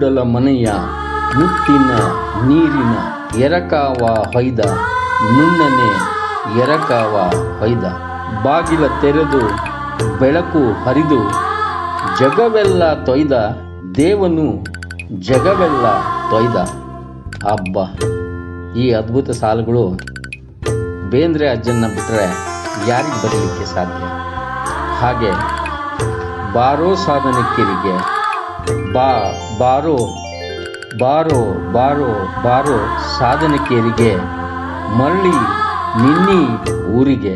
ಮೂಡಲ ಮನೆಯ ಮುತ್ತಿನ ನೀರಿನ ಎರಕಾವ ಹೊಯ್ದ ನುಣ್ಣನೆ ಎರಕಾವ ಹೊಯ್ದ ಬಾಗಿಲ ತೆರೆದು ಬೆಳಕು ಹರಿದು ಜಗವೆಲ್ಲ ತೊಯ್ದ ದೇವನು ಜಗವೆಲ್ಲ ತೊಯ್ದ ಹಬ್ಬ ಈ ಅದ್ಭುತ ಸಾಲುಗಳು ಬೇಂದ್ರೆ ಅಜ್ಜನ್ನ ಬಿಟ್ಟರೆ ಯಾರಿಗೆ ಬರಲಿಕ್ಕೆ ಸಾಧ್ಯ ಹಾಗೆ ಬಾರೋ ಸಾಧನಕ್ಕಿರಿಗೆ ಬಾ ಬಾರೋ ಬಾರೋ ಬಾರೋ ಬಾರೋ ಸಾಧನಕೇರಿಗೆ ಮರಳಿ ನಿನ್ನಿ ಊರಿಗೆ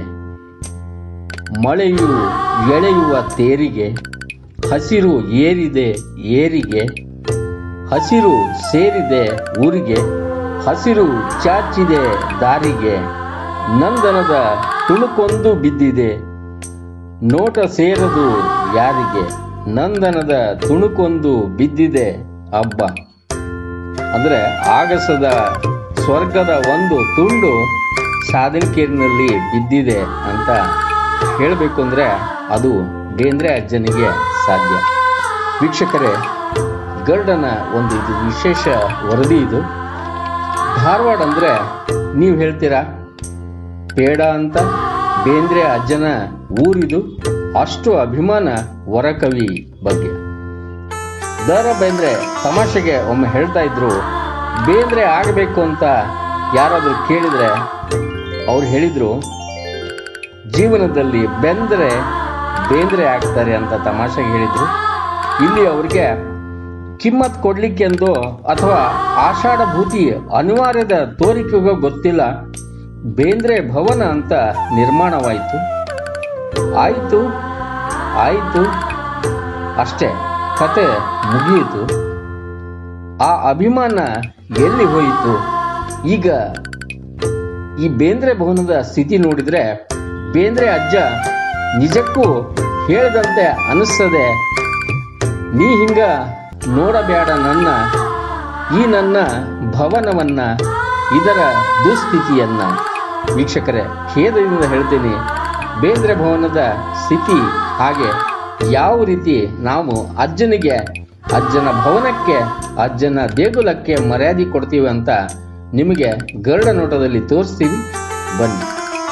ಮಳೆಯು ಎಳೆಯುವ ತೇರಿಗೆ ಹಸಿರು ಏರಿದೆ ಏರಿಗೆ ಹಸಿರು ಸೇರಿದೆ ಊರಿಗೆ ಹಸಿರು ಚಾಚಿದೆ ದಾರಿಗೆ ನಂದನದ ತುಣುಕೊಂದು ಬಿದ್ದಿದೆ ನೋಟ ಸೇರದು ಯಾರಿಗೆ ನಂದನದ ತುಣುಕೊಂದು ಬಿದ್ದಿದೆ ಹಬ್ಬ ಅಂದ್ರೆ ಆಗಸದ ಸ್ವರ್ಗದ ಒಂದು ತುಂಡು ಸಾಧನಕೇರಿನಲ್ಲಿ ಬಿದ್ದಿದೆ ಅಂತ ಹೇಳಬೇಕು ಅಂದ್ರೆ ಅದು ಬೇಂದ್ರೆ ಅಜ್ಜನಿಗೆ ಸಾಧ್ಯ ವೀಕ್ಷಕರೇ ಗರುಡನ ಒಂದು ಇದು ವಿಶೇಷ ವರದಿ ಇದು ಧಾರವಾಡ ಅಂದ್ರೆ ನೀವು ಹೇಳ್ತೀರಾ ಪೇಡ ಅಂತ ಬೇಂದ್ರೆ ಅಜ್ಜನ ಊರಿದು ಅಷ್ಟು ಅಭಿಮಾನ ವರಕವಿ ಬಗ್ಗೆ ದರ ಬೇಂದ್ರೆ ತಮಾಷೆಗೆ ಒಮ್ಮೆ ಹೇಳ್ತಾ ಇದ್ರು ಬೇಂದ್ರೆ ಆಗಬೇಕು ಅಂತ ಯಾರಾದರೂ ಕೇಳಿದ್ರೆ ಅವ್ರು ಹೇಳಿದ್ರು ಜೀವನದಲ್ಲಿ ಬೆಂದ್ರೆ ಬೇಂದ್ರೆ ಆಗ್ತಾರೆ ಅಂತ ತಮಾಷೆಗೆ ಹೇಳಿದ್ರು ಇಲ್ಲಿ ಅವ್ರಿಗೆ ಕಿಮ್ಮತ್ ಕೊಡ್ಲಿಕ್ಕೆಂದು ಅಥವಾ ಆಷಾಢ ಭೂತಿ ಅನಿವಾರ್ಯದ ತೋರಿಕೆಗೋ ಗೊತ್ತಿಲ್ಲ ಬೇಂದ್ರೆ ಭವನ ಅಂತ ನಿರ್ಮಾಣವಾಯಿತು ಆಯಿತು ಆಯಿತು ಅಷ್ಟೇ ಕತೆ ಮುಗಿಯಿತು ಆ ಅಭಿಮಾನ ಎಲ್ಲಿ ಹೋಯಿತು ಈಗ ಈ ಬೇಂದ್ರೆ ಭವನದ ಸ್ಥಿತಿ ನೋಡಿದ್ರೆ ಬೇಂದ್ರೆ ಅಜ್ಜ ನಿಜಕ್ಕೂ ಹೇಳ್ದಂತೆ ಅನಿಸ್ತದೆ ನೀ ಹಿಂಗ ನೋಡಬೇಡ ನನ್ನ ಈ ನನ್ನ ಭವನವನ್ನ ಇದರ ದುಸ್ಥಿತಿಯನ್ನ ವೀಕ್ಷಕರೇ ಖೇದದಿಂದ ಹೇಳ್ತೀನಿ ಬೇಂದ್ರೆ ಭವನದ ಸ್ಥಿತಿ ಹಾಗೆ ಯಾವ ರೀತಿ ನಾವು ಅಜ್ಜನಿಗೆ ಅಜ್ಜನ ಭವನಕ್ಕೆ ಅಜ್ಜನ ದೇಗುಲಕ್ಕೆ ಮರ್ಯಾದೆ ಕೊಡ್ತೀವಿ ಅಂತ ನಿಮಗೆ ಗರುಡ ನೋಟದಲ್ಲಿ ತೋರಿಸ್ತೀವಿ ಬನ್ನಿ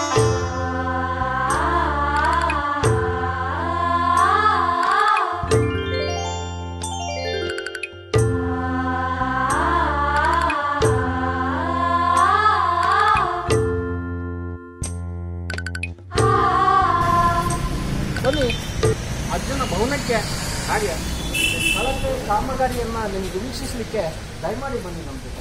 ಬನ್ನಿ ಅಜ್ಜನ ಭವನಕ್ಕೆ ಹಾಗೆ ಸ್ಥಳಕ್ಕೆ ಕಾಮಗಾರಿಯನ್ನ ನಿಮಗೆ ವೀಕ್ಷಿಸಲಿಕ್ಕೆ ದಯಮಾಡಿ ಬನ್ನಿ ನಮ್ಮ ಜೊತೆ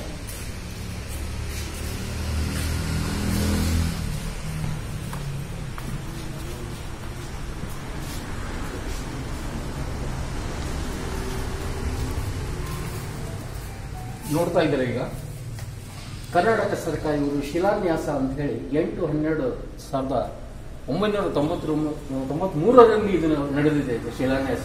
ನೋಡ್ತಾ ಇದ್ದಾರೆ ಈಗ ಕರ್ನಾಟಕ ಸರ್ಕಾರ ಇವರು ಶಿಲಾನ್ಯಾಸ ಅಂತ ಹೇಳಿ ಎಂಟು ಹನ್ನೆರಡು ಸಾವಿರದ ಒಂಬೈನೂರ ತೊಂಬತ್ತರ ತೊಂಬತ್ಮೂರರಲ್ಲಿ ಇದು ನಡೆದಿದೆ ಇದು ಶಿಲಾನ್ಯಾಸ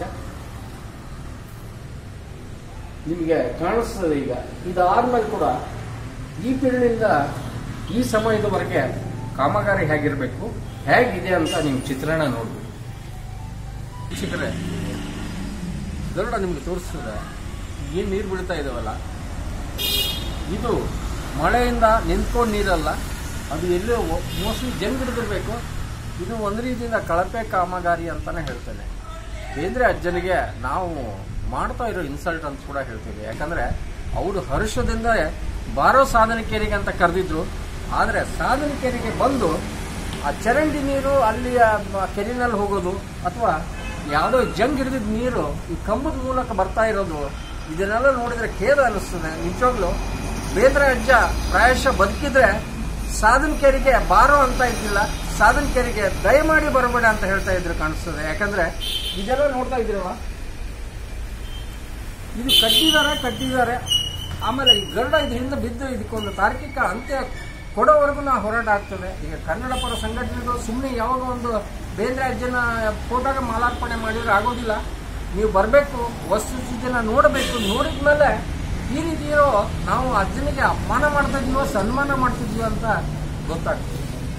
ನಿಮಗೆ ಕಾಣಿಸ್ತದೆ ಈಗ ಇದಾದ್ಮೇಲೆ ಕೂಡ ಈ ಪೀರಿಯಡ್ನಿಂದ ಈ ಸಮಯದವರೆಗೆ ಕಾಮಗಾರಿ ಹೇಗಿರಬೇಕು ಹೇಗಿದೆ ಅಂತ ನೀವು ಚಿತ್ರಣ ನೋಡ್ಬೋದು ವೀಕ್ಷಕರೇ ಗರುಡ ನಿಮ್ಗೆ ತೋರಿಸ್ತದೆ ಏನು ನೀರು ಬೀಳ್ತಾ ಇದಾವಲ್ಲ ಇದು ಮಳೆಯಿಂದ ನಿಂತ್ಕೊಂಡು ನೀರಲ್ಲ ಅದು ಎಲ್ಲೋ ಮೋಸ್ಟ್ಲಿ ಜಂಗಿಡಿದಿರ್ಬೇಕು ಇದು ಒಂದು ರೀತಿಯಿಂದ ಕಳಪೆ ಕಾಮಗಾರಿ ಅಂತಾನೆ ಹೇಳ್ತೇನೆ ಬೇಂದ್ರೆ ಅಜ್ಜನಿಗೆ ನಾವು ಮಾಡ್ತಾ ಇರೋ ಇನ್ಸಲ್ಟ್ ಅಂತ ಕೂಡ ಹೇಳ್ತೀವಿ ಯಾಕಂದ್ರೆ ಅವರು ಹರ್ಷದಿಂದ ಬಾರೋ ಸಾಧನಕೇರಿಗೆ ಅಂತ ಕರೆದಿದ್ರು ಆದರೆ ಸಾಧನಕೇರಿಗೆ ಬಂದು ಆ ಚರಂಡಿ ನೀರು ಅಲ್ಲಿ ಆ ಮ- ಕೆರೆನಲ್ಲಿ ಹೋಗೋದು ಅಥವಾ ಯಾವುದೋ ಜಂಗ್ ಹಿಡಿದಿದ್ದ ನೀರು ಈ ಕಂಬದ ಮೂಲಕ ಬರ್ತಾ ಇರೋದು ಇದನ್ನೆಲ್ಲ ನೋಡಿದ್ರೆ ಖೇದ ಅನಿಸ್ತದೆ ನಿಜವಾಗ್ಲೂ ಬೇಂದ್ರೆ ಅಜ್ಜ ಪ್ರಾಯಶಃ ಬದುಕಿದ್ರೆ ಸಾಧನಕೇರಿಗೆ ಬಾರೋ ಅಂತ ಇದ್ದಿಲ್ಲ ಸಾಧನಕೇರಿಗೆ ದಯಮಾಡಿ ಬರಬೇಡ ಅಂತ ಹೇಳ್ತಾ ಇದ್ರು ಕಾಣಿಸ್ತದೆ ಯಾಕಂದ್ರೆ ಇದೆಲ್ಲ ನೋಡ್ತಾ ಇದ್ದೀರಲ್ಲ ಇದು ಕಟ್ಟಿದ್ದಾರೆ ಕಟ್ಟಿದ್ದಾರೆ ಆಮೇಲೆ ಈ ಗರುಡ ಇದರಿಂದ ಬಿದ್ದು ಇದಕ್ಕೊಂದು ತಾರ್ಕಿಕ ಅಂತ್ಯ ಕೊಡೋವರೆಗೂ ನಾ ಹೋರಾಟ ಆಗ್ತದೆ ಈಗ ಕನ್ನಡ ಪರ ಸಂಘಟನೆಗಳು ಸುಮ್ಮನೆ ಯಾವಾಗ ಒಂದು ಬೇಂದ್ರೆ ಅಜ್ಜನ ಫೋಟೋಗೆ ಮಾಲಾರ್ಪಣೆ ಮಾಡಿದ್ರೆ ಆಗೋದಿಲ್ಲ ನೀವು ಬರಬೇಕು ವಸ್ತುಸ್ಥಿತಿನ ನೋಡಬೇಕು ನೋಡಿದ ಮೇಲೆ ಈ ರೀತಿ ಇರೋ ನಾವು ಅಜ್ಜನಿಗೆ ಅಪಮಾನ ಮಾಡ್ತಾ ಇದೀವೋ ಸನ್ಮಾನ ಮಾಡ್ತಿದ್ವಿ ಅಂತ ಗೊತ್ತಾಗ್ತದೆ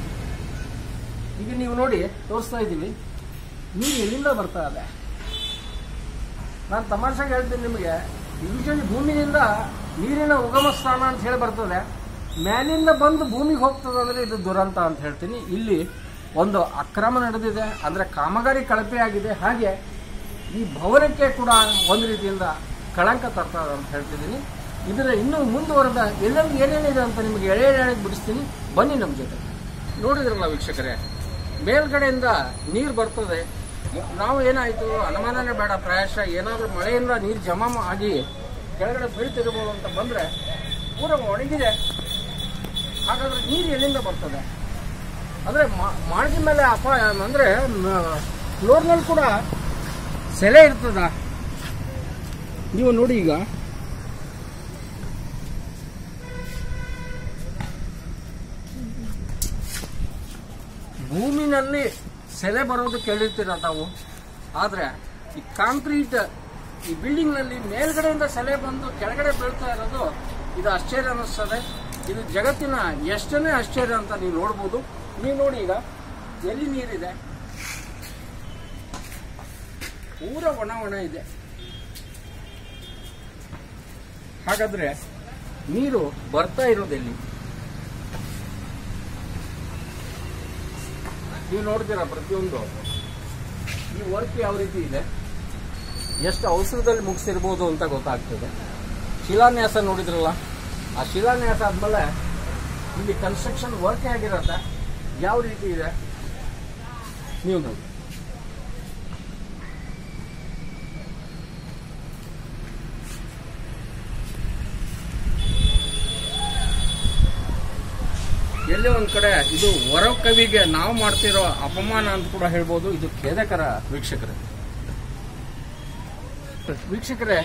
ಈಗ ನೀವು ನೋಡಿ ತೋರಿಸ್ತಾ ಇದ್ದೀವಿ ನೀರು ಎಲ್ಲಿಂದ ಬರ್ತಾ ಇದೆ ನಾನು ತಮಾಷೆಗೆ ಹೇಳ್ತೀನಿ ನಿಮಗೆ ಯೂಶಲಿ ಭೂಮಿಯಿಂದ ನೀರಿನ ಉಗಮ ಸ್ಥಾನ ಅಂತ ಹೇಳಿ ಬರ್ತದೆ ಮ್ಯಾಲಿಂದ ಬಂದು ಭೂಮಿಗೆ ಹೋಗ್ತದೆ ಅಂದ್ರೆ ಇದು ದುರಂತ ಅಂತ ಹೇಳ್ತೀನಿ ಇಲ್ಲಿ ಒಂದು ಅಕ್ರಮ ನಡೆದಿದೆ ಅಂದ್ರೆ ಕಾಮಗಾರಿ ಕಳಪೆ ಆಗಿದೆ ಹಾಗೆ ಈ ಭವನಕ್ಕೆ ಕೂಡ ಒಂದು ರೀತಿಯಿಂದ ಕಳಂಕ ತರ್ತದೆ ಅಂತ ಹೇಳ್ತಿದ್ದೀನಿ ಇದರ ಇನ್ನೂ ಮುಂದುವರೆದ ಎಲ್ಲೆಲ್ಲಿ ಏನೇನಿದೆ ಅಂತ ನಿಮಗೆ ಎಳೆ ಎಳೆ ಬಿಡಿಸ್ತೀನಿ ಬನ್ನಿ ನಮ್ಮ ಜೊತೆ ನೋಡಿದ್ರಲ್ಲ ವೀಕ್ಷಕರೇ ಮೇಲ್ಗಡೆಯಿಂದ ನೀರು ಬರ್ತದೆ ನಾವು ಏನಾಯಿತು ಅನುಮಾನನೇ ಬೇಡ ಪ್ರಾಯಶಃ ಏನಾದರೂ ಮಳೆಯಿಂದ ನೀರು ಜಮಾ ಆಗಿ ಕೆಳಗಡೆ ಬೀಳ್ತಿರ್ಬೋದು ಅಂತ ಬಂದರೆ ಪೂರ ಒಣಗಿದೆ ಹಾಗಾದ್ರೆ ನೀರು ಎಲ್ಲಿಂದ ಬರ್ತದೆ ಅಂದರೆ ಮಾಳಿಗೆ ಮೇಲೆ ಅಪಾಯ ಅಂದರೆ ಫ್ಲೋರ್ನಲ್ಲಿ ಕೂಡ ಸೆಲೆ ಇರ್ತದ ನೀವು ನೋಡಿ ಈಗ ಭೂಮಿನಲ್ಲಿ ಸೆಲೆ ಬರೋದು ಕೇಳಿರ್ತೀರ ತಾವು ಆದರೆ ಈ ಕಾಂಕ್ರೀಟ್ ಈ ಬಿಲ್ಡಿಂಗ್ನಲ್ಲಿ ಮೇಲ್ಗಡೆಯಿಂದ ಸೆಲೆ ಬಂದು ಕೆಳಗಡೆ ಬೀಳ್ತಾ ಇರೋದು ಇದು ಆಶ್ಚರ್ಯ ಅನ್ನಿಸ್ತದೆ ಇದು ಜಗತ್ತಿನ ಎಷ್ಟನೇ ಆಶ್ಚರ್ಯ ಅಂತ ನೀವು ನೋಡ್ಬೋದು ನೀವು ನೋಡಿ ಈಗ ಎಲ್ಲಿ ನೀರಿದೆ ಪೂರ ಒಣ ಒಣ ಇದೆ ಹಾಗಾದ್ರೆ ನೀರು ಬರ್ತಾ ಇರೋದೆಲ್ಲಿ ನೀವು ನೋಡ್ತೀರಾ ಪ್ರತಿಯೊಂದು ಈ ವರ್ಕ್ ಯಾವ ರೀತಿ ಇದೆ ಎಷ್ಟು ಅವಸರದಲ್ಲಿ ಮುಗಿಸಿರ್ಬೋದು ಅಂತ ಗೊತ್ತಾಗ್ತದೆ ಶಿಲಾನ್ಯಾಸ ನೋಡಿದ್ರಲ್ಲ ಆ ಶಿಲಾನ್ಯಾಸ ಆದ್ಮೇಲೆ ಇಲ್ಲಿ ಕನ್ಸ್ಟ್ರಕ್ಷನ್ ವರ್ಕ್ ಆಗಿರತ್ತೆ ಯಾವ ರೀತಿ ಇದೆ ನೀವು ನೋಡಿ ಎಲ್ಲೇ ಒಂದ್ ಕಡೆ ಇದು ಹೊರ ಕವಿಗೆ ನಾವು ಮಾಡ್ತಿರೋ ಅಪಮಾನ ಅಂತ ಕೂಡ ಹೇಳ್ಬೋದು ಇದು ಖೇದಕರ ವೀಕ್ಷಕರೇ ವೀಕ್ಷಕರೇ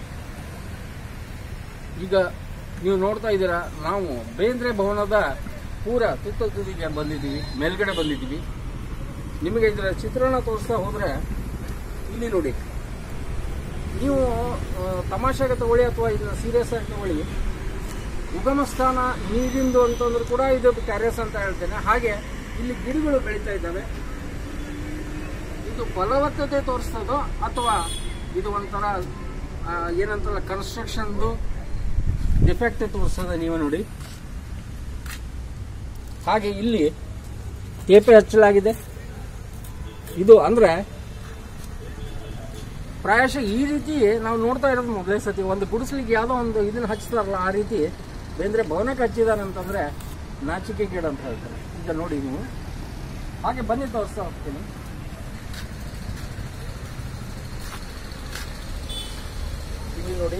ಈಗ ನೀವು ನೋಡ್ತಾ ಇದ್ದೀರಾ ನಾವು ಬೇಂದ್ರೆ ಭವನದ ಪೂರ ತುತ್ತ ತುದಿಗೆ ಬಂದಿದ್ದೀವಿ ಮೇಲ್ಗಡೆ ಬಂದಿದ್ದೀವಿ ನಿಮಗೆ ಇದರ ಚಿತ್ರಣ ತೋರಿಸ್ತಾ ಹೋದ್ರೆ ಇಲ್ಲಿ ನೋಡಿ ನೀವು ಆ, ತಮಾಷೆಗೆ ತಗೊಳ್ಳಿ ಅಥವಾ ಇದನ್ನ ಸೀರಿಯಸ್ ಆಗಿ ತಗೊಳ್ಳಿ ಉಗಮ ಸ್ಥಾನ ನೀರಿಂದು ಅಂತಂದ್ರೂ ಕೂಡ ಇದು ಕ್ಯಾರಿಯಸ್ ಅಂತ ಹೇಳ್ತೇನೆ ಹಾಗೆ ಇಲ್ಲಿ ಗಿಡಗಳು ಬೆಳೀತಾ ಇದ್ದಾವೆ ಇದು ಫಲವತ್ತತೆ ತೋರಿಸ್ತದೋ ಅಥವಾ ಇದು ಒಂಥರ ಆ, ಏನಂತಾರ ಕನ್ಸ್ಟ್ರಕ್ಷನ್ದು ಡಿಫೆಕ್ಟ್ ತೋರಿಸ್ತದೆ ನೀವು ನೋಡಿ ಹಾಗೆ ಇಲ್ಲಿ ತೇಪೆ ಹಚ್ಚಲಾಗಿದೆ ಇದು ಅಂದ್ರೆ ಪ್ರಾಯಶಃ ಈ ರೀತಿ ನಾವು ನೋಡ್ತಾ ಇರೋದು ಮೊದಲೇ ಸತಿ ಒಂದು ಗುಡಿಸ್ಲಿಕ್ಕೆ ಯಾವುದೋ ಒಂದು ಇದನ್ನ ಹಚ್ತಾರಲ್ಲ ಆ ರೀತಿ ಬೇಂದ್ರೆ ಭವನಕ್ಕೆ ಹಚ್ಚಿದಾರೆ ಅಂತಂದ್ರೆ ನಾಚಿಕೆ ಗೀಡ ಅಂತ ಹೇಳ್ತಾರೆ ಈಗ ನೋಡಿ ನೀವು ಹಾಗೆ ಬನ್ನಿ ತೋರಿಸ್ತಾ ಹೋಗ್ತೀನಿ ಇಲ್ಲಿ ನೋಡಿ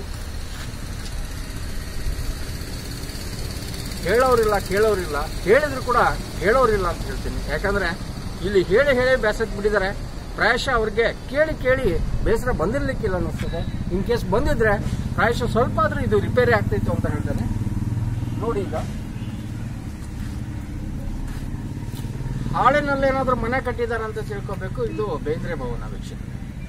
ಹೇಳೋರಿಲ್ಲ ಕೇಳೋರಿಲ್ಲ ಹೇಳಿದ್ರು ಕೂಡ ಹೇಳೋರಿಲ್ಲ ಅಂತ ಹೇಳ್ತೀನಿ ಯಾಕಂದ್ರೆ ಇಲ್ಲಿ ಹೇಳಿ ಹೇಳಿ ಬೇಸತ್ತು ಬಿಟ್ಟಿದ್ದಾರೆ ಪ್ರಾಯಶಃ ಅವ್ರಿಗೆ ಕೇಳಿ ಕೇಳಿ ಬೇಸರ ಬಂದಿರ್ಲಿಕ್ಕಿಲ್ಲ ಅನ್ನಿಸ್ತದೆ ಇನ್ ಕೇಸ್ ಬಂದಿದ್ರೆ ಪ್ರಾಯಶಃ ಸ್ವಲ್ಪ ಆದ್ರೂ ಇದು ರಿಪೇರಿ ಆಗ್ತಿತ್ತು ಅಂತ ಹೇಳ್ತಾರೆ ನೋಡಿ ಈಗ ಹಾಳಿನಲ್ಲಿ ಏನಾದ್ರೂ ಮನೆ ಕಟ್ಟಿದ್ದಾರೆ ಅಂತ ತಿಳ್ಕೊಬೇಕು ಇದು ಬೇಂದ್ರೆ ಭವನ ವೀಕ್ಷಕ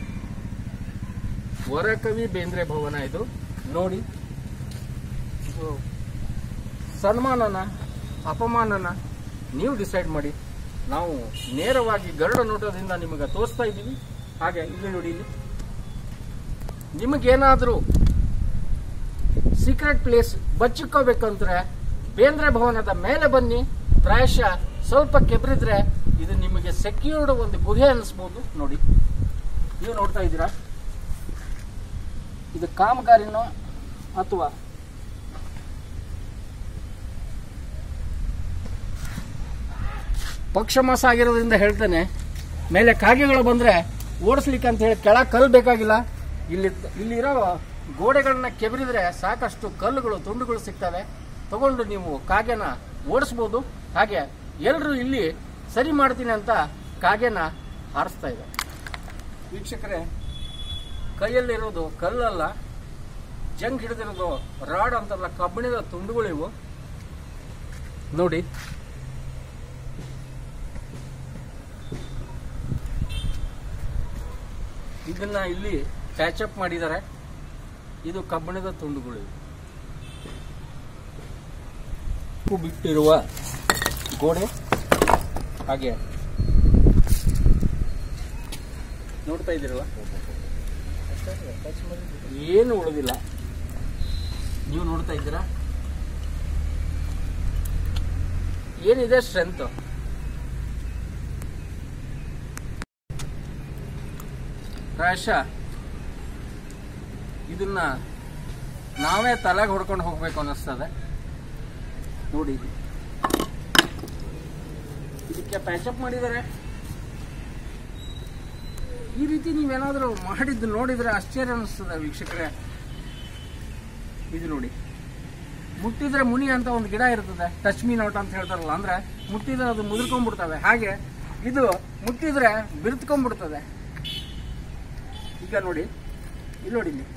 ವರಕವಿ ಬೇಂದ್ರೆ ಭವನ ಇದು ನೋಡಿ ಇದು ಸನ್ಮಾನನ ಅಪಮಾನನ ನೀವು ಡಿಸೈಡ್ ಮಾಡಿ ನಾವು ನೇರವಾಗಿ ಗರುಡ ನೋಟದಿಂದ ನಿಮಗೆ ತೋರಿಸ್ತಾ ಇದ್ದೀವಿ ಹಾಗೆ ಇಲ್ಲಿ ನೋಡಿ ಇಲ್ಲಿ ನಿಮಗೇನಾದರೂ ಸೀಕ್ರೆಟ್ ಪ್ಲೇಸ್ ಬಚ್ಚಿಕೋಬೇಕಂದ್ರೆ ಬೇಂದ್ರೆ ಭವನದ ಮೇಲೆ ಬನ್ನಿ ಪ್ರಾಯಶಃ ಸ್ವಲ್ಪ ಕೆಬ್ರಿದ್ರೆ ಇದು ನಿಮಗೆ ಸೆಕ್ಯೂರ್ಡ್ ಒಂದು ಗುಹೆ ಅನಿಸ್ಬೋದು ನೋಡಿ ನೀವು ನೋಡ್ತಾ ಇದ್ದೀರಾ ಇದು ಕಾಮಗಾರಿನೋ ಅಥವಾ ಪಕ್ಷಮಾಸ ಆಗಿರೋದ್ರಿಂದ ಹೇಳ್ತೇನೆ ಮೇಲೆ ಕಾಗೆಗಳು ಬಂದ್ರೆ ಓಡಿಸ್ಲಿಕ್ಕೆ ಅಂತ ಹೇಳಿ ಕೆಳಗೆ ಕಲ್ಲು ಬೇಕಾಗಿಲ್ಲ ಇಲ್ಲಿ ಇಲ್ಲಿರೋ ಗೋಡೆಗಳನ್ನ ಕೆಬರಿದ್ರೆ ಸಾಕಷ್ಟು ಕಲ್ಲುಗಳು ತುಂಡುಗಳು ಸಿಗ್ತವೆ ತಗೊಂಡು ನೀವು ಕಾಗೆನ ಓಡಿಸ್ಬೋದು ಹಾಗೆ ಎಲ್ಲರೂ ಇಲ್ಲಿ ಸರಿ ಮಾಡ್ತೀನಿ ಅಂತ ಕಾಗೆನ ಹಾರಿಸ್ತಾ ಇದೆ ವೀಕ್ಷಕರೇ ಕೈಯಲ್ಲಿರೋದು ಕಲ್ಲಲ್ಲ ಜಂಗ್ ಹಿಡಿದಿರೋದು ರಾಡ್ ಅಂತಲ್ಲ ಕಬ್ಬಿಣದ ತುಂಡುಗಳಿವು ನೋಡಿ ಇದನ್ನ ಇಲ್ಲಿ ಪ್ಯಾಚಪ್ ಮಾಡಿದ್ದಾರೆ ಇದು ಕಬ್ಬಿಣದ ತುಂಡುಗಳು ಇವು. ಉಪ್ಪು ಬಿಟ್ಟಿರುವ ಗೋಡೆ ಹಾಗೆ ನೋಡ್ತಾ ಇದ್ದೀರಲ್ಲ ಏನು ಉಳಿದಿಲ್ಲ ನೀವು ನೋಡ್ತಾ ಇದ್ದೀರಾ ಏನಿದೆ ಸ್ಟ್ರೆಂತ್ ಪ್ರಾಯಶಃ ಇದನ್ನ ನಾವೇ ತಲೆಗೆ ಹೊಡ್ಕೊಂಡು ಹೋಗ್ಬೇಕು ಅನ್ನಿಸ್ತದೆ ನೋಡಿ ಇದು. ಇದಕ್ಕೆ ಪ್ಯಾಚಪ್ ಮಾಡಿದ್ದಾರೆ ಈ ರೀತಿ ನೀವೇನಾದ್ರೂ ಮಾಡಿದ್ದು ನೋಡಿದ್ರೆ ಆಶ್ಚರ್ಯ ಅನಿಸ್ತದೆ ವೀಕ್ಷಕರೇ ಇದು ನೋಡಿ ಮುಟ್ಟಿದ್ರೆ ಮುನಿ ಅಂತ ಒಂದು ಗಿಡ ಇರ್ತದೆ ಟಚ್ ಮೀ ನೋಟ್ ಅಂತ ಹೇಳ್ತಾರಲ್ಲ ಅಂದ್ರೆ ಮುಟ್ಟಿದ್ರೆ ಅದು ಮುದುರ್ಕೊಂಡ್ಬಿಡ್ತವೆ ಹಾಗೆ ಇದು ಮುಟ್ಟಿದ್ರೆ ಬಿರುತ್ಕೊಂಡ್ಬಿಡ್ತದೆ ಈಗ ನೋಡಿ ಇಲ್ಲಿ ನೋಡಿ ಇಲ್ಲಿ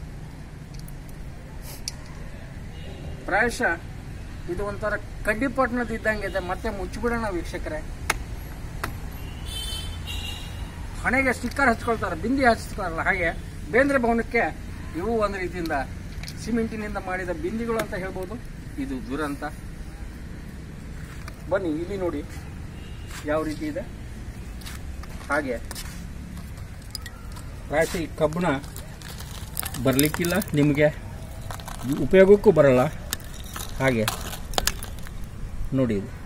ಪ್ರಾಯಶಃ ಇದು ಒಂಥರ ಕಡ್ಡಿಪಟ್ಟಣದ ಇದ್ದಂಗೆ ಇದೆ ಮತ್ತೆ ಮುಚ್ಚಿಬಿಡೋಣ ವೀಕ್ಷಕರೇ ಹಣೆಗೆ ಸ್ಟಿಕ್ಕರ್ ಹಚ್ಕೊಳ್ತಾರೆ ಬಿಂದಿ ಹಚ್ತಾರಲ್ಲ ಹಾಗೆ ಬೇಂದ್ರೆ ಭವನಕ್ಕೆ ಇವು ಒಂದು ರೀತಿಯಿಂದ ಸಿಮೆಂಟಿನಿಂದ ಮಾಡಿದ ಬಿಂದಿಗಳು ಅಂತ ಹೇಳ್ಬೋದು ಇದು ದುರಂತ ಬನ್ನಿ ಇಲ್ಲಿ ನೋಡಿ ಯಾವ ರೀತಿ ಇದೆ ಹಾಗೆ ಪ್ರಾಯಶಃ ಈ ಕಬ್ಬಣ ಬರಲಿಕ್ಕಿಲ್ಲ ನಿಮಗೆ ಉಪಯೋಗಕ್ಕೂ ಬರಲ್ಲ ಹಾಗೆ ನೋಡಿ ಇದು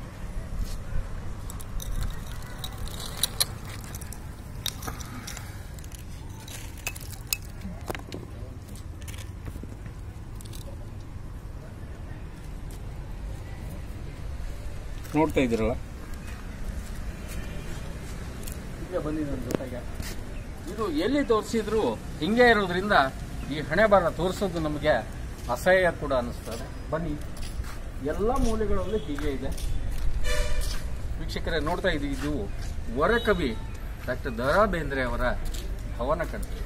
ನೋಡ್ತಾ ಇದ್ದೀರಲ್ಲ ಈಗ ಬಂದಿದೆ ನನ್ನ ಜೊತೆಗೆ ಇದು ಎಲ್ಲಿ ತೋರಿಸಿದ್ರು ಹಿಂಗೆ ಇರೋದ್ರಿಂದ ಈ ಹಣೆ ಬರ ತೋರಿಸೋದು ನಮಗೆ ಅಸಹ್ಯ ಕೂಡ ಅನಿಸ್ತದೆ ಬನ್ನಿ ಎಲ್ಲ ಮೂಲೆಗಳಲ್ಲಿ ಹೀಗೆ ಇದೆ ವೀಕ್ಷಕರೇ ನೋಡ್ತಾ ಇದ್ದೀವಿ ಇದು ವರಕವಿ ಡಾಕ್ಟರ್ ದ ರಾ ಬೇಂದ್ರೆ ಅವರ ಭವನ ಕಣ್ರಿ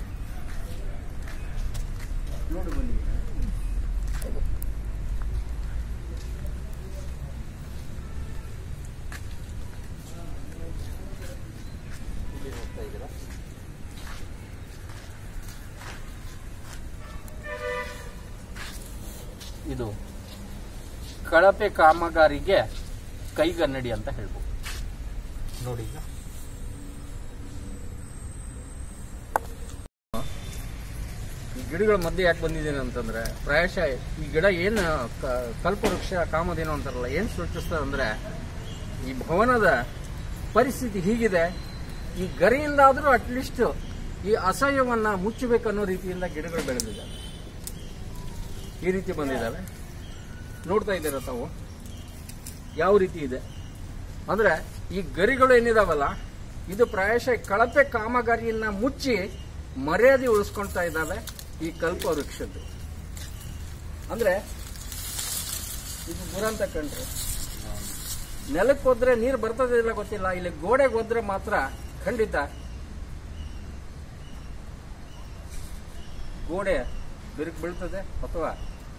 ನೋಡಿ ಬನ್ನಿ ಇಲ್ಲಿ ನೋಡ್ತಾ ಇದ್ದೀರಾ ಇದು ಕಳಪೆ ಕಾಮಗಾರಿಗೆ ಕೈಗನ್ನಡಿ ಅಂತ ಹೇಳ್ಬೋದು ನೋಡಿ ಈಗ ಈ ಗಿಡಗಳ ಮಧ್ಯೆ ಯಾಕೆ ಬಂದಿದ್ದೇನೆ ಅಂತಂದ್ರೆ ಪ್ರಾಯಶಃ ಈ ಗಿಡ ಏನು ಕ- ಕಲ್ಪವೃಕ್ಷ ಕಾಮಧೇನು ಅಂತಾರಲ್ಲ ಏನು ಸೃಷ್ಟಿಸ್ತದೆ ಅಂದ್ರೆ ಈ ಭವನದ ಪರಿಸ್ಥಿತಿ ಹೀಗಿದೆ ಈ ಗರಿಯಿಂದಾದರೂ ಅಟ್ಲೀಸ್ಟ್ ಈ ಅಸಹ್ಯವನ್ನ ಮುಚ್ಚಬೇಕನ್ನೋ ರೀತಿಯಿಂದ ಗಿಡಗಳು ಬೆಳೆದಿದ್ದಾವೆ ಈ ರೀತಿ ಬಂದಿದ್ದಾವೆ ನೋಡ್ತಾ ಇದ್ದೀರಾ ತಾವು ಯಾವ ರೀತಿ ಇದೆ ಅಂದ್ರೆ ಈ ಗರಿಗಳು ಏನಿದಾವಲ್ಲ ಇದು ಪ್ರಾಯಶಃ ಕಳಪೆ ಕಾಮಗಾರಿಯನ್ನ ಮುಚ್ಚಿ ಮರ್ಯಾದೆ ಉಳಿಸ್ಕೊಳ್ತಾ ಇದ್ದಾವೆ ಈ ಕಲ್ಪ ವೃಕ್ಷದ್ದು ಅಂದ್ರೆ ಇದು ದುರಂತ ಕಂಡ್ರೆ ನೆಲಕ್ಕೆ ಹೋದ್ರೆ ನೀರು ಬರ್ತದೆ ಇಲ್ಲ ಗೊತ್ತಿಲ್ಲ ಇಲ್ಲಿ ಗೋಡೆಗೆ ಹೋದ್ರೆ ಮಾತ್ರ ಖಂಡಿತ ಗೋಡೆ ಬಿರುಕು ಬೀಳ್ತದೆ ಅಥವಾ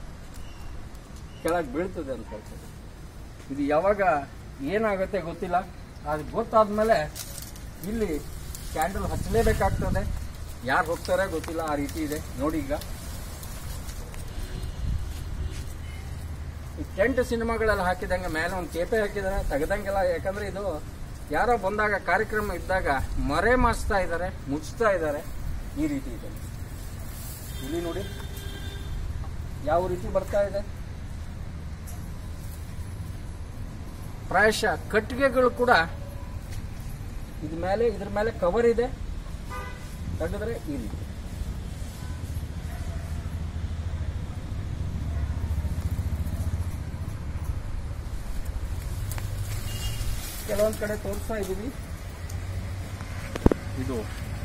ಕೆಳಗೆ ಬೀಳ್ತದೆ ಅಂತ ಹೇಳ್ತದೆ ಇದು ಯಾವಾಗ ಏನಾಗುತ್ತೆ ಗೊತ್ತಿಲ್ಲ ಅದು ಗೊತ್ತಾದ್ಮೇಲೆ ಇಲ್ಲಿ ಕ್ಯಾಂಡಲ್ ಹಚ್ಚಲೇಬೇಕಾಗ್ತದೆ ಯಾರು ಹೋಗ್ತಾರೆ ಗೊತ್ತಿಲ್ಲ ಆ ರೀತಿ ಇದೆ ನೋಡಿ ಈಗ ಈ ಟೆಂಟ್ ಸಿನಿಮಾಗಳೆಲ್ಲ ಹಾಕಿದಂಗೆ ಮೇಲೆ ಒಂದು ಕೇಪೆ ಹಾಕಿದ್ದಾರೆ ತೆಗೆದಂಗೆಲ್ಲ ಯಾಕಂದ್ರೆ ಇದು ಯಾರೋ ಬಂದಾಗ ಕಾರ್ಯಕ್ರಮ ಇದ್ದಾಗ ಮರೆ ಮಾಡಿಸ್ತಾ ಇದ್ದಾರೆ ಮುಚ್ತಾ ಇದ್ದಾರೆ ಈ ರೀತಿ ಇದೆ ಇಲ್ಲಿ ನೋಡಿ ಯಾವ ರೀತಿ ಬರ್ತಾ ಇದೆ ಪ್ರಾಯಶಃ ಕಟ್ಟಿಗೆಗಳು ಕೂಡ ಇದ್ರ ಮೇಲೆ ಇದ್ರ ಮೇಲೆ ಕವರ್ ಇದೆ ತೆಗೆದ್ರೆ ಈ ರೀತಿ ಕೆಲವೊಂದ್ ಕಡೆ ತೋರಿಸ್ತಾ ಇದೀವಿ ಇದು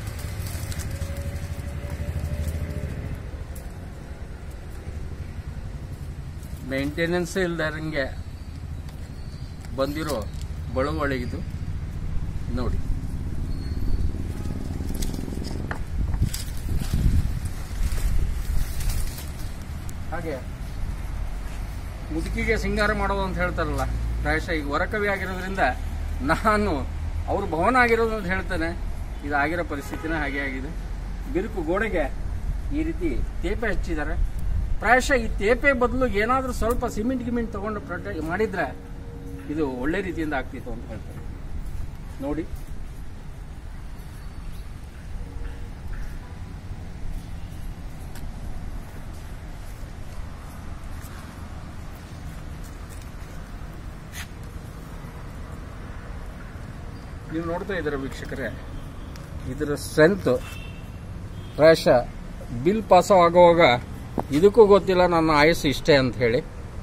ಮೇಂಟೆನೆನ್ಸ್ ಇಲ್ದಾರಂಗೆ ಬಂದಿರೋ ಬಳುವಳಿ ಇದು ನೋಡಿ ಹಾಗೆ ಮುದುಕಿಗೆ ಸಿಂಗಾರ ಮಾಡೋದು ಅಂತ ಹೇಳ್ತಾರಲ್ಲ ಪ್ರಾಯಶಃ ಈಗ ವರಕವಿ ಆಗಿರೋದ್ರಿಂದ ನಾನು ಅವ್ರ ಭವನ ಆಗಿರೋದು ಅಂತ ಹೇಳ್ತಾನೆ ಇದಾಗಿರೋ ಪರಿಸ್ಥಿತಿನ ಹಾಗೆ ಆಗಿದೆ ಬಿರುಕು ಗೋಡೆಗೆ ಈ ರೀತಿ ತೇಪೆ ಹಚ್ಚಿದ್ದಾರೆ ಪ್ರಾಯಶಃ ಈ ತೇಪೆ ಬದಲು ಏನಾದರೂ ಸ್ವಲ್ಪ ಸಿಮೆಂಟ್ ಗಿಮೆಂಟ್ ತಗೊಂಡು ಪ್ರೊಟೆ ಮಾಡಿದ್ರೆ ಇದು ಒಳ್ಳೆ ರೀತಿಯಿಂದ ಆಗ್ತಿತ್ತು ಅಂತ ಹೇಳ್ತಾರೆ ನೋಡಿ ನೀವು ನೋಡ್ತಾ ಇದ್ದೀರ ವೀಕ್ಷಕರೇ ಇದರ ಸ್ಟ್ರೆಂತ್ ಪ್ರಾಯಶಃ ಬಿಲ್ ಪಾಸ್ ಆಗುವಾಗ ಇದಕ್ಕೂ ಗೊತ್ತಿಲ್ಲ ನನ್ನ ಆಯಸ್ಸು ಇಷ್ಟೇ ಅಂತ ಹೇಳಿ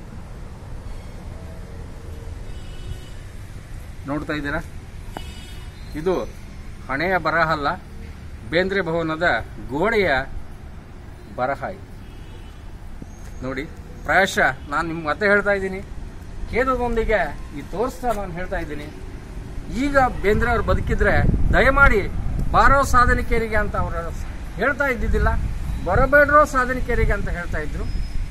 ನೋಡ್ತಾ ಇದ್ದೀರಾ ಇದು ಹಣೆಯ ಬರಹ ಅಲ್ಲ ಬೇಂದ್ರೆ ಭವನದ ಗೋಡೆಯ ಬರಹ ಇದು ನೋಡಿ ಪ್ರಾಯಶಃ ನಾನು ನಿಮ್ಗೆ ಮತ್ತೆ ಹೇಳ್ತಾ ಇದ್ದೀನಿ ಖೇದದೊಂದಿಗೆ ಈ ತೋರಿಸ್ತಾ ನಾನು ಹೇಳ್ತಾ ಇದ್ದೀನಿ ಈಗ ಬೇಂದ್ರೆ ಅವ್ರು ಬದುಕಿದ್ರೆ ದಯಮಾಡಿ ಬಾರೋ ಸಾಧನಿಕರಿಗೆ ಅಂತ ಅವರು ಹೇಳ್ತಾ ಇದ್ದಿದ್ದಿಲ್ಲ ಬರಬೇಡ್ರೋ ಸಾಧನಿಕರಿಗೆ ಅಂತ ಹೇಳ್ತಾ ಇದ್ರು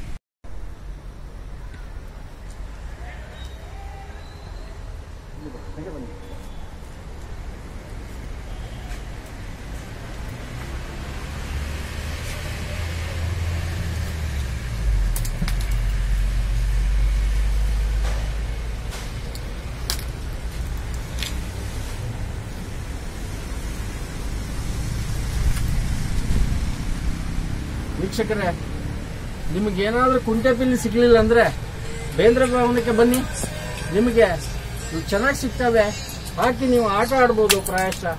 ವೀಕ್ಷಕರೇ ನಿಮಗೇನಾದ್ರೂ ಕುಂಟೆ ಪಿಲ್ಲಿ ಸಿಗ್ಲಿಲ್ಲ ಅಂದ್ರೆ ಬೇಂದ್ರ ಭವನಕ್ಕೆ ಬನ್ನಿ ನಿಮಗೆ ಇವು ಚೆನ್ನಾಗಿ ಸಿಗ್ತವೆ ಹಾಕಿ ನೀವು ಆಟ ಆಡ್ಬೋದು ಪ್ರಾಯಶಃ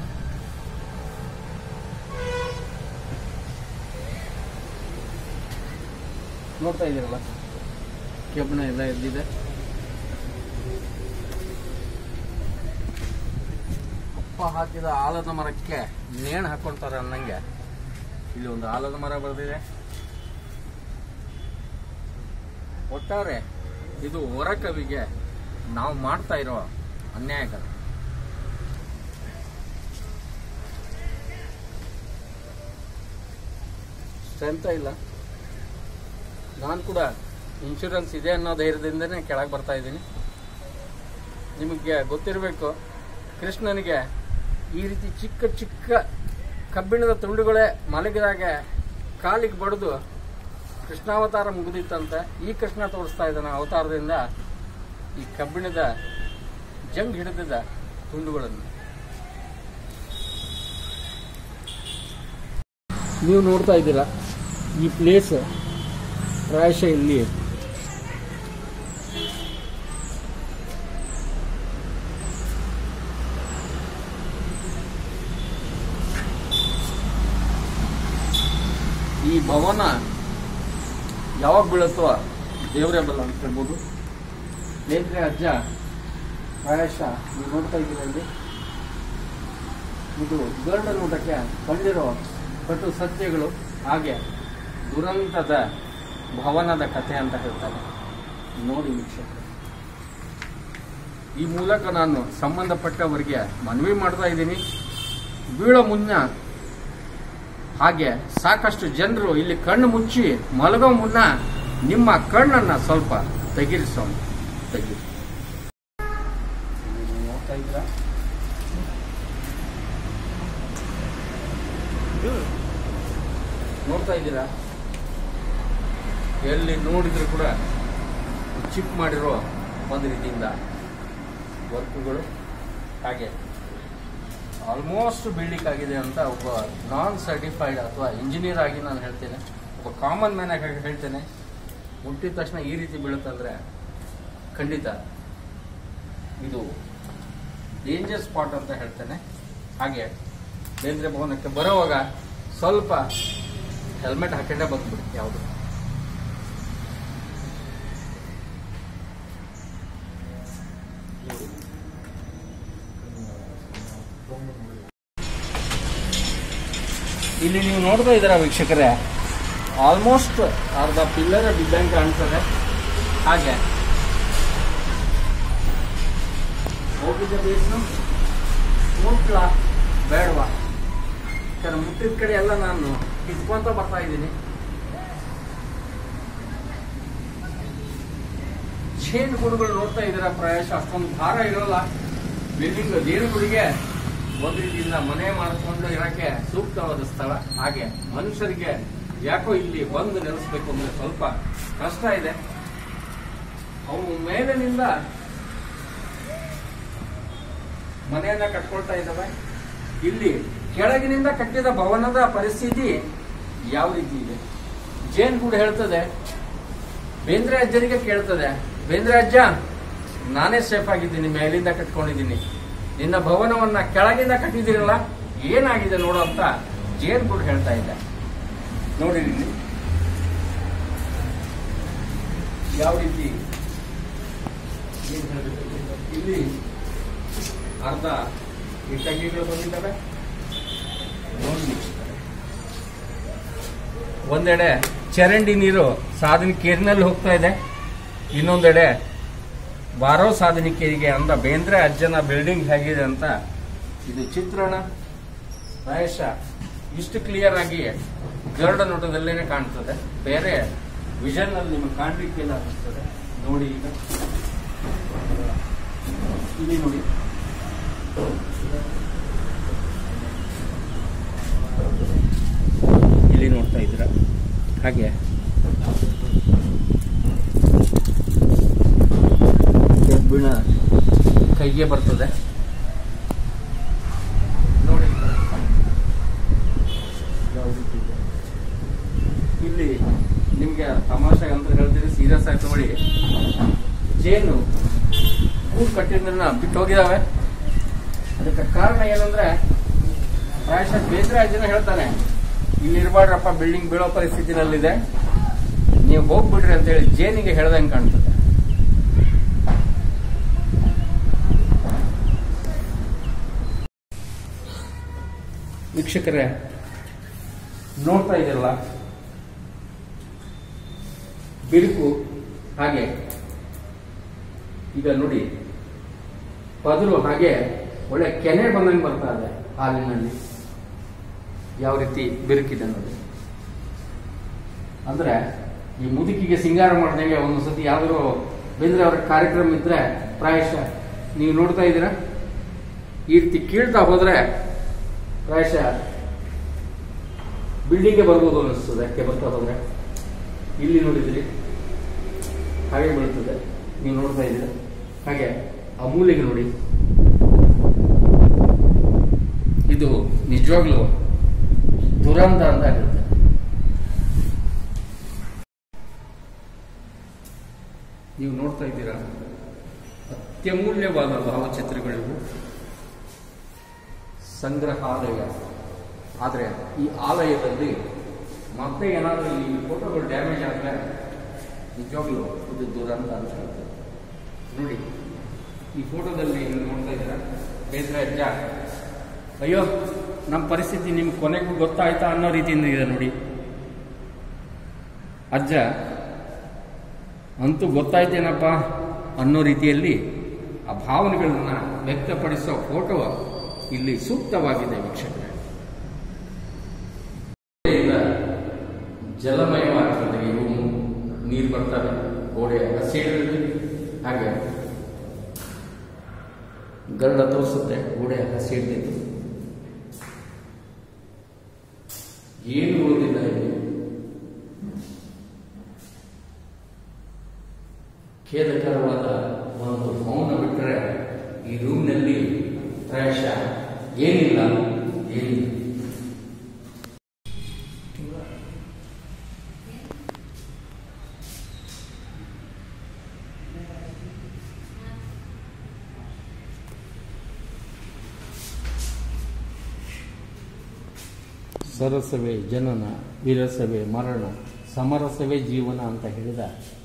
ನೋಡ್ತಾ ಇದ್ದೀರಲ್ಲ ಕೆಬ್ಬಣ ಎಲ್ಲ ಎದ್ದಿದೆ ಅಪ್ಪ ಹಾಕಿದ ಆಲದ ಮರಕ್ಕೆ ನೇಣು ಹಾಕೊಳ್ತಾರೆ ಅನ್ನಂಗೆ ಇಲ್ಲಿ ಒಂದು ಆಲದ ಮರ ಬೆಳೆದಿದೆ ಒಟ್ಟಾರೆ ಇದು ಹೊರ ಕವಿಗೆ ನಾವು ಮಾಡ್ತಾ ಇರೋ ಅನ್ಯಾಯಕರ ಸ್ಟ್ರೆಂತ ಇಲ್ಲ ನಾನು ಕೂಡ ಇನ್ಶೂರೆನ್ಸ್ ಇದೆ ಅನ್ನೋ ಧೈರ್ಯದಿಂದನೇ ಕೆಳಗೆ ಬರ್ತಾ ಇದ್ದೀನಿ ನಿಮಗೆ ಗೊತ್ತಿರಬೇಕು ಕೃಷ್ಣನಿಗೆ ಈ ರೀತಿ ಚಿಕ್ಕ ಚಿಕ್ಕ ಕಬ್ಬಿಣದ ತುಂಡುಗಳೇ ಮಲಗಿದಾಗ ಕಾಲಿಗೆ ಬಡಿದು ಕೃಷ್ಣಾವತಾರ ಮುಗಿದಿತ್ತಂತೆ ಈ ಕೃಷ್ಣ ತೋರಿಸ್ತಾ ಇದ್ದಾನೆ ಅವತಾರದಿಂದ ಈ ಕಬ್ಬಿಣದ ಜಂಗ್ ಹಿಡಿದಿದ್ದ ತುಂಡುಗಳನ್ನು ನೀವು ನೋಡ್ತಾ ಇದ್ದೀರಾ ಈ ಪ್ಲೇಸ್ ಪ್ರಾಯಶಃ ಇಲ್ಲಿ ಈ ಭವನ ಯಾವಾಗ ಬೀಳುತ್ತೋ ದೇವರೇ ಬಲ್ಲ ಅಂತ ಹೇಳ್ಬೋದು ಬೇಂದ್ರೆ ಅಜ್ಜ ಪ್ರಾಯಶಃ ನೀವು ನೋಡ್ತಾ ಇದ್ದೀರ ಇಲ್ಲಿ ಇದು ಗರುಡ ನೋಟಕ್ಕೆ ಕಂಡಿರೋ ಕಟು ಸತ್ಯಗಳು ಹಾಗೆ ದುರಂತದ ಭವನದ ಕಥೆ ಅಂತ ಹೇಳ್ತಾರೆ ನೋಡಿ ವೀಕ್ಷಕ ಈ ಮೂಲಕ ನಾನು ಸಂಬಂಧಪಟ್ಟವರಿಗೆ ಮನವಿ ಮಾಡ್ತಾ ಇದ್ದೀನಿ ಬೀಳೋ ಮುನ್ನ ಹಾಗೆ ಸಾಕಷ್ಟು ಜನರು ಇಲ್ಲಿ ಕಣ್ಣು ಮುಚ್ಚಿ ಮಲಗೋ ಮುನ್ನ ನಿಮ್ಮ ಕಣ್ಣನ್ನ ಸ್ವಲ್ಪ ತೆಗಿರಿಸೋಣ ತೆಗಿರಿ ಇಲ್ಲಿ ನೀವು ನೋಡ್ತಾ ಇದ್ದೀರಾ? ನೋಡ್ತಾ ಇದ್ದೀರಾ ಎಲ್ಲಿ ನೋಡಿದ್ರು ಕೂಡ ಚಿಪ್ ಮಾಡಿರೋ ಒಂದು ರೀತಿಯಿಂದ ವರ್ಕ್ಗಳು ಹಾಗೆ ಆಲ್ಮೋಸ್ಟ್ ಬಿಲ್ಡಿಂಗ್ ಆಗಿದೆ ಅಂತ ಒಬ್ಬ ನಾನ್ ಸರ್ಟಿಫೈಡ್ ಅಥವಾ ಇಂಜಿನಿಯರ್ ಆಗಿ ನಾನು ಹೇಳ್ತೇನೆ ಒಬ್ಬ ಕಾಮನ್ ಮ್ಯಾನ್ ಆಗಿ ಹೇಳ್ತೇನೆ ಮುಟ್ಟಿದ ತಕ್ಷಣ ಈ ರೀತಿ ಬೀಳುತ್ತಂದ್ರೆ ಖಂಡಿತ ಇದು ಡೇಂಜರ್ ಸ್ಪಾಟ್ ಅಂತ ಹೇಳ್ತೇನೆ ಹಾಗೆ ಬೇಂದ್ರೆ ಭವನಕ್ಕೆ ಬರೋವಾಗ ಸ್ವಲ್ಪ ಹೆಲ್ಮೆಟ್ ಹಾಕೊಂಡೇ ಬಂದ್ಬಿಡಿ ಯಾವುದು ಇಲ್ಲಿ ನೀವು ನೋಡ್ತಾ ಇದ್ದೀರಾ ವೀಕ್ಷಕರೇ ಆಲ್ಮೋಸ್ಟ್ ಅರ್ಧ ಪಿಲ್ಲರ್ ಬಿದ್ದಂಗೆ ಕಾಣ್ತದೆ ಹಾಗೆ ಹೋಗಿದ್ದ ಬೇಸು ಮುಟ್ಲ ಬೇಡವಾ ಯಾಕಂದ್ರೆ ಮುಟ್ಟಿದ ಕಡೆ ಎಲ್ಲ ನಾನು ಕಿತ್ಕೊಂತ ಬರ್ತಾ ಇದ್ದೀನಿ ಚೇನ್ ಗುಡುಗಳು ನೋಡ್ತಾ ಇದ್ದೀರಾ ಪ್ರಾಯಶಃ ಅಷ್ಟೊಂದು ಭಾರ ಇರೋಲ್ಲ ಬಿಲ್ಡಿಂಗ್ ದೇನುಗಳಿಗೆ ಒಂದ್ ರೀತಿಯಿಂದ ಮನೆ ಮಾಡಿಕೊಂಡು ಇರಕ್ಕೆ ಸೂಕ್ತವಾದ ಸ್ಥಳ ಹಾಗೆ ಮನುಷ್ಯರಿಗೆ ಯಾಕೋ ಇಲ್ಲಿ ಬಂದು ನೆಲೆಸ್ಬೇಕು ಅಂದ್ರೆ ಸ್ವಲ್ಪ ಕಷ್ಟ ಇದೆ ಅವು ಮೇಲಿನಿಂದ ಮನೆಯನ್ನ ಕಟ್ಕೊಳ್ತಾ ಇದ್ದಾವೆ ಇಲ್ಲಿ ಕೆಳಗಿನಿಂದ ಕಟ್ಟಿದ ಭವನದ ಪರಿಸ್ಥಿತಿ ಯಾವ ರೀತಿ ಇದೆ ಜೇನ್ ಕೂಡ ಹೇಳ್ತದೆ ಬೇಂದ್ರೆ ಅಜ್ಜನಿಗೆ ಕೇಳ್ತದೆ ಬೇಂದ್ರೆ ಅಜ್ಜ ನಾನೇ ಸೇಫ್ ಆಗಿದ್ದೀನಿ ಮೇಲಿಂದ ಕಟ್ಕೊಂಡಿದ್ದೀನಿ ನಿನ್ನ ಭವನವನ್ನ ಕೆಳಗಿಂದ ಕಟ್ಟಿದಿರಲ್ಲ ಏನಾಗಿದೆ ನೋಡು ಅಂತ ಜೇನ್ ಕೂಡ ಹೇಳ್ತಾ ಇದ್ದೆ ನೋಡಿ ಇಲ್ಲಿ ಯಾವ ರೀತಿ ಏನ್ ಹೇಳ್ಬೇಕು? ಇಲ್ಲಿ ಅರ್ಧ ಇಟ್ಟಂಗಿಗಳು ಬಂದಿದ್ದಾವೆ ನೋಡಿ ವೀಕ್ಷಕರೇ. ಒಂದೆಡೆ ಚರಂಡಿ ನೀರು ಸಾಧನ ಕೇರಿನಲ್ಲಿ ಹೋಗ್ತಾ ಇದೆ ಇನ್ನೊಂದೆಡೆ ಬಾರೋ ಸಾಧನಿಕೆಗೆ ಅಂದ ಬೇಂದ್ರೆ ಅಜ್ಜನ ಬಿಲ್ಡಿಂಗ್ ಹೇಗಿದೆ ಅಂತ ಇದು ಚಿತ್ರಣ ಪ್ರಾಯಶಃ ಇಷ್ಟು ಕ್ಲಿಯರ್ ಆಗಿ ಗರುಡ ನೋಟದಲ್ಲೇನೆ ಕಾಣ್ತದೆ ಬೇರೆ ವಿಷನ್ ಅಲ್ಲಿ ನಿಮಗೆ ಕಾಣ್ಲಿಕ್ಕಿಲ್ಲ ಅನಿಸ್ತದೆ ನೋಡಿ ಈಗ ಇಲ್ಲಿ ನೋಡಿ ಇಲ್ಲಿ ನೋಡ್ತಾ ಇದ್ದೀರಾ ಹಾಗೆ ಕಬ್ಬಿಣ ಕೈಗೆ ಬರ್ತದೆ ನೋಡಿ ಯಾವ ರೀತಿ ಇದೆ. ಇಲ್ಲಿ ನಿಮ್ಗೆ ತಮಾಷೆ ಅಂತ ಹೇಳ್ತೀರಿ ಸೀರಿಯಸ್ ಆಗಿ ತಗೊಳ್ಳಿ ಜೇನು ಹೂ ಕಟ್ಟಿದ್ರನ್ನ ಬಿಟ್ಟು ಹೋಗಿದಾವೆ ಅದಕ್ಕೆ ಕಾರಣ ಏನಂದ್ರೆ ಪ್ರಾಯಶಃ ಬೇಂದ್ರೆ ಜನ ಹೇಳ್ತಾನೆ ಇಲ್ಲಿ ಇರಬಾರ್ರಪ್ಪ ಬಿಲ್ಡಿಂಗ್ ಬೀಳೋ ಪರಿಸ್ಥಿತಿನಲ್ಲಿದೆ ನೀವು ಹೋಗ್ಬಿಡ್ರಿ ಅಂತ ಹೇಳಿ ಜೇನಿಗೆ ಹೇಳ್ದಂಗೆ ಕಾಣ್ತದೆ ವೀಕ್ಷಕರೇ ನೋಡ್ತಾ ಇದ್ದೀರಲ್ಲ ಬಿರುಕು ಹಾಗೆ ಈಗ ನೋಡಿ ಪದರು ಹಾಗೆ ಒಳ್ಳೆ ಕೆನೆ ಬಂದಂಗೆ ಬರ್ತಾ ಇದೆ ಹಾಲಿನಲ್ಲಿ ಯಾವ ರೀತಿ ಬಿರುಕಿದೆ ನೋಡಿ ಅಂದ್ರೆ ಈ ಮುದುಕಿಗೆ ಸಿಂಗಾರ ಮಾಡ್ದಂಗೆ ಒಂದೊಂದ್ಸತಿ ಯಾವ್ದಾದ್ರು ಬೇಂದ್ರೆ ಅವ್ರ ಕಾರ್ಯಕ್ರಮ ಇದ್ರೆ ಪ್ರಾಯಶಃ ನೀವು ನೋಡ್ತಾ ಇದ್ದೀರಾ ಈ ರೀತಿ ಕೀಳ್ತಾ ಹೋದ್ರೆ ಪ್ರಾಯಶಃ ಬಿಲ್ಡಿಂಗ್ಗೆ ಬರ್ಬೋದು ಅನಿಸ್ತದೆ ಯಾಕೆ ಬರ್ತಾ ಹೋದ್ರೆ ಇಲ್ಲಿ ನೋಡಿದ್ರಿ ಹಾಗೆ ಬೀಳ್ತದೆ ನೀವು ನೋಡ್ತಾ ಇದ್ದೀರಾ ಹಾಗೆ ಆ ಮೂಲೆಗೆ ನೋಡಿ ಇದು ನಿಜವಾಗ್ಲೂ ದುರಂತ ಅಂತ ಆಗುತ್ತೆ ನೀವು ನೋಡ್ತಾ ಇದ್ದೀರಾ ಅತ್ಯಮೂಲ್ಯವಾದ ಭಾವಚಿತ್ರಗಳಿವು ಸಂಗ್ರಹಾಲಯ ಆದರೆ ಈ ಆಲಯದಲ್ಲಿ ಮತ್ತೆ ಏನಾದರೂ ಈ ಫೋಟೋಗಳು ಡ್ಯಾಮೇಜ್ ಆದರೆ ನಿಜವಾಗ್ಲೂ ಇದು ದುರಂತ ಅಂತ ಹೇಳ್ತಾರೆ ನೋಡಿ ಈ ಫೋಟೋದಲ್ಲಿ ನೀವು ನೋಡ್ತಾ ಇದ್ದೀರಾ ಬೇಂದ್ರೆ ಅಜ್ಜ ಅಯ್ಯೋ ನಮ್ಮ ಪರಿಸ್ಥಿತಿ ನಿಮ್ಗೆ ಕೊನೆಗೂ ಗೊತ್ತಾಯ್ತಾ ಅನ್ನೋ ರೀತಿಯಿಂದ ಇದೆ ನೋಡಿ ಅಜ್ಜ ಅಂತೂ ಗೊತ್ತಾಯ್ತೇನಪ್ಪ ಅನ್ನೋ ರೀತಿಯಲ್ಲಿ ಆ ಭಾವನೆಗಳನ್ನ ವ್ಯಕ್ತಪಡಿಸೋ ಫೋಟೋ ಇಲ್ಲಿ ಸೂಕ್ತವಾಗಿದೆ ವೀಕ್ಷಕರೇ ಇಂದ ಜಲಮಯವಾಗ್ತದೆ ಈ ರೂಮು ನೀರು ಬರ್ತವೆ ಗೋಡೆ ಹಸಿಡಿದೆ ಹಾಗೆ ಗರುಡ ತೋರಿಸುತ್ತೆ ಗೋಡೆ ಹಸಿ ಹಿಡಿದಿದ್ದು ಏನು ಉಳಿದಿಲ್ಲ ಇಲ್ಲಿ ಖೇದಕರವಾದ ಒಂದು ಮೌನ ಬಿಟ್ಟರೆ ಈ ರೂಮ್ನಲ್ಲಿ ಪ್ರಾಯಶಃ ಏನಿಲ್ಲ ಏನಿಲ್ಲ ಸರಸವೇ ಜನನ ವಿರಸವೇ ಮರಣ ಸಮರಸವೇ ಜೀವನ ಅಂತ ಹೇಳಿದ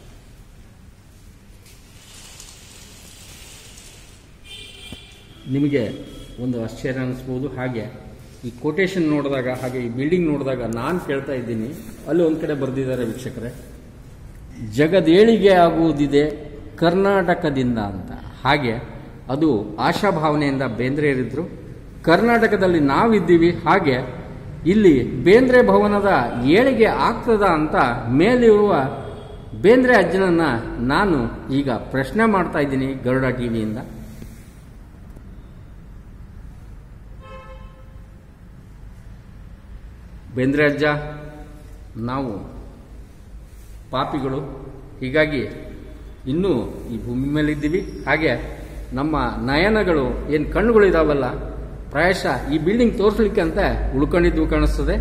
ನಿಮಗೆ ಒಂದು ಆಶ್ಚರ್ಯ ಅನಿಸ್ಬೋದು ಹಾಗೆ ಈ ಕೊಟೇಶನ್ ನೋಡಿದಾಗ ಹಾಗೆ ಈ ಬಿಲ್ಡಿಂಗ್ ನೋಡಿದಾಗ ನಾನು ಕೇಳ್ತಾ ಇದ್ದೀನಿ ಅಲ್ಲಿ ಒಂದು ಕಡೆ ಬರೆದಿದ್ದಾರೆ ವೀಕ್ಷಕರೇ ಜಗದೇಳಿಗೆ ಆಗುವುದಿದೆ ಕರ್ನಾಟಕದಿಂದ ಅಂತ ಹಾಗೆ ಅದು ಆಶಾಭಾವನೆಯಿಂದ ಬೇಂದ್ರೆ ಇರಿದ್ರು ಕರ್ನಾಟಕದಲ್ಲಿ ನಾವಿದ್ದೀವಿ ಹಾಗೆ ಇಲ್ಲಿ ಬೇಂದ್ರೆ ಭವನದ ಏಳಿಗೆ ಆಗ್ತದ ಅಂತ ಮೇಲಿರುವ ಬೇಂದ್ರೆ ಅಜ್ಜನನ್ನ ನಾನು ಈಗ ಪ್ರಶ್ನೆ ಮಾಡ್ತಾ ಇದ್ದೀನಿ ಗರುಡ ಟಿವಿಯಿಂದ ಬೇಂದ್ರೆ ಅಜ್ಜ ನಾವು ಪಾಪಿಗಳು ಹೀಗಾಗಿ ಇನ್ನೂ ಈ ಭೂಮಿ ಮೇಲೆ ಇದ್ದೀವಿ ಹಾಗೆ ನಮ್ಮ ನಯನಗಳು ಏನು ಕಣ್ಣುಗಳಿದಾವಲ್ಲ ಪ್ರಾಯಶಃ ಈ ಬಿಲ್ಡಿಂಗ್ ತೋರಿಸ್ಲಿಕ್ಕೆ ಅಂತ ಉಳ್ಕೊಂಡಿದ್ದು ಕಾಣಿಸ್ತದೆ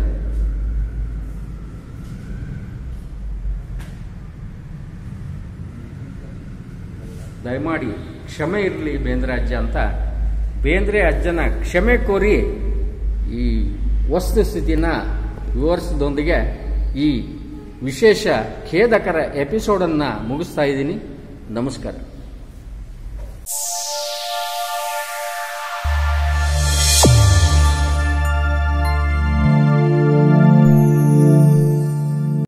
ದಯಮಾಡಿ ಕ್ಷಮೆ ಇರಲಿ ಬೇಂದ್ರಾಜ್ಯ ಅಂತ ಬೇಂದ್ರೆ ಅಜ್ಜನ ಕ್ಷಮೆ ಕೋರಿ ಈ ವಸ್ತುಸ್ಥಿತಿನ ವಿವರಿಸಿದೊಂದಿಗೆ ಈ ವಿಶೇಷ ಖೇದಕರ ಎಪಿಸೋಡನ್ನು ಮುಗಿಸ್ತಾ ಇದ್ದೀನಿ ನಮಸ್ಕಾರ